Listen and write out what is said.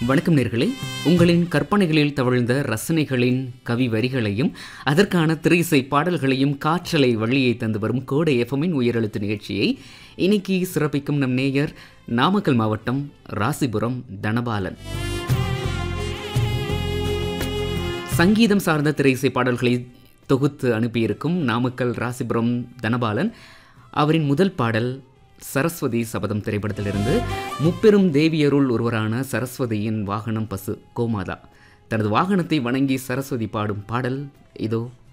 வணக்கம் நேர்களே உங்களின் கற்பனைகளில் தவழ்ந்த ரசனைகளின் கவி வரிகளையும் அதற்கான திரைசை பாடல்களையும் காற்றலை வழியை தந்து வரும் கோடை எஃப்எம்மின் உயரெழுத்து நிகழ்ச்சியை இன்னைக்கு சிறப்பிக்கும் நம் நேயர் நாமக்கல் மாவட்டம் ராசிபுரம் தனபாலன் சங்கீதம் சார்ந்த திரைசை பாடல்களை தொகுத்து அனுப்பியிருக்கும் நாமக்கல் ராசிபுரம் தனபாலன் அவரின் முதல் பாடல் சரஸ்வதி சபதம் திரைப்படத்திலிருந்து முப்பெரும் தேவியருள் ஒருவரான சரஸ்வதியின் வாகனம் பசு கோமாதா தனது வாகனத்தை வணங்கி சரஸ்வதி பாடும் பாடல் இதோ